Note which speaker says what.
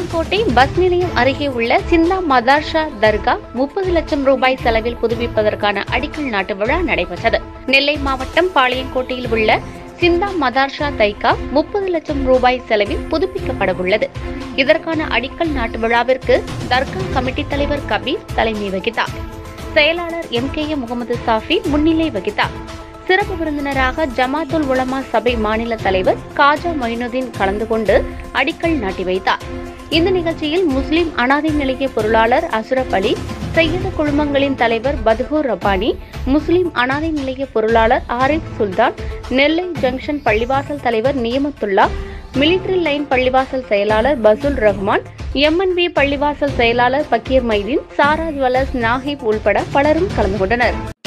Speaker 1: Palayamkottai bus நிலையம் அருகே உள்ள சிந்தா மதார்ஷா தர்கா முப்பது லட்சம் ரூபாய் செலவில் புதுப்பிப்பதற்கான அடிக்கல் நாட்டு விழா நடைபெற்றது நெல்லை மாவட்டம் பாளையங்கோட்டையில் உள்ள சிந்தா மதார்ஷா தைக்கா முப்பது லட்சம் ரூபாய் செலவில் புதுப்பிக்கப்பட உள்ளது இதற்கான அடிக்கல் நாட்டு விழாவிற்கு தர்கா கமிட்டி தலைவர் கபீர் தலைமை வகித்தார் செயலாளர் M K M Mohammed Shafi முன்னிலை வகித்தார் சிறப்பு விருந்தினராக ஜமாத்துல் உலமா சபை மாநில தலைவர் காஜா மொயினுதீன் கலந்து கொண்டு அடிக்கல் நாட்டி வைத்தார் இந்த நிகழ்ச்சியில் முஸ்லிம் அனாதை நிலைய பொருளாளர் அசுரப் அலி செய்யத குழுமங்களின் தலைவர் பத்ஹூர் ரப்பானி முஸ்லிம் அனாதை நிலைய பொருளாளர் ஆரிஃப் சுல்தான் நெல்லை ஜங்ஷன் பள்ளிவாசல் தலைவர் நியமத்துல்லா மிலிட்டரி லைன் பள்ளிவாசல் செயலாளர் பசுல் ரஹ்மான் எம்என்பி பள்ளிவாசல் செயலாளர் பக்கீர் மைதீன் சாரா ஜுவல்லர்ஸ் நாஹிப் உள்பட பலரும் கலந்து கொண்டனர்